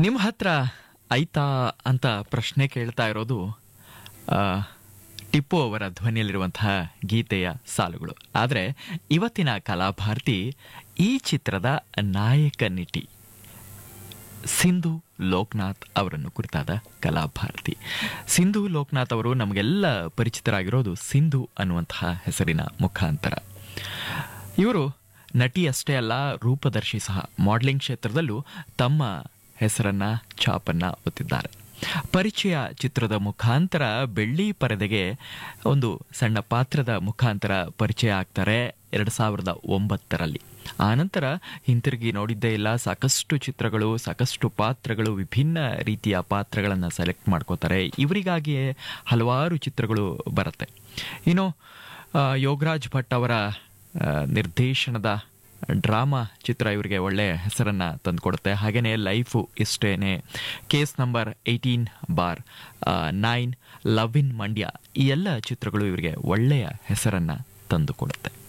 ನಿಮ್ಮ ಹತ್ರ ಐತಾ ಅಂತ ಪ್ರಶ್ನೆ ಕೇಳ್ತಾ ಇರೋದು ಆ, ಟಿಪ್ಪು ಅವರ ಧ್ವನಿಯಲ್ಲಿರುವಂತಹ ಗೀತೆಯ ಸಾಲುಗಳು ಆದರೆ ಇವತ್ತಿನ ಕಲಾಭಾರತಿ ಈ ಚಿತ್ರದ ನಾಯಕ ನಟಿ ಸಿಂಧು ಲೋಕನಾಥ್ ಅವರನ್ನು ಕುರಿತಾದ ಕಲಾಭಾರತಿ ಸಿಂಧು ಲೋಕನಾಥ್ ಅವರು ನಮಗೆಲ್ಲ ಪರಿಚಿತರಾಗಿರೋದು ಸಿಂಧು ಅನ್ನುವಂತಹ ಹೆಸರಿನ ಮುಖಾಂತರ ಇವರು ನಟಿ ಅಷ್ಟೇ ಅಲ್ಲ ರೂಪದರ್ಶಿ ಸಹ ಮಾಡೆಲಿಂಗ್ ಕ್ಷೇತ್ರದಲ್ಲೂ ತಮ್ಮ ಹೆಸರನ್ನ ಛಾಪನ್ನ ಒತ್ತಿದ್ದಾರೆ ಪರಿಚಯ ಚಿತ್ರದ ಮುಖಾಂತರ ಬೆಳ್ಳಿ ಪರದೆಗೆ ಒಂದು ಸಣ್ಣ ಪಾತ್ರದ ಮುಖಾಂತರ ಪರಿಚಯ ಆಗ್ತಾರೆ ಎರಡು ಸಾವಿರದ ಒಂಬತ್ತರಲ್ಲಿ ಆನಂತರ ಹಿಂತಿರುಗಿ ನೋಡಿದ್ದೇ ಇಲ್ಲ ಸಾಕಷ್ಟು ಚಿತ್ರಗಳು ಸಾಕಷ್ಟು ಪಾತ್ರಗಳು ವಿಭಿನ್ನ ರೀತಿಯ ಪಾತ್ರಗಳನ್ನು ಸೆಲೆಕ್ಟ್ ಮಾಡ್ಕೋತಾರೆ ಇವರಿಗಾಗಿಯೇ ಹಲವಾರು ಚಿತ್ರಗಳು ಬರುತ್ತೆ ಇನ್ನು ಆ, ಯೋಗರಾಜ್ ಭಟ್ ಅವರ ಆ, ನಿರ್ದೇಶನದ ಡ್ರಾಮಾ ಚಿತ್ರ ಇವರಿಗೆ ಒಳ್ಳೆಯ ಹೆಸರನ್ನ ತಂದುಕೊಡುತ್ತೆ ಹಾಗೆಯೇ ಲೈಫು ಇಷ್ಟೇನೆ case number eighteen bar nine love in Mandya ಈ ಎಲ್ಲ ಚಿತ್ರಗಳು ಇವರಿಗೆ ಒಳ್ಳೆಯ ಹೆಸರನ್ನ ತಂದುಕೊಡುತ್ತೆ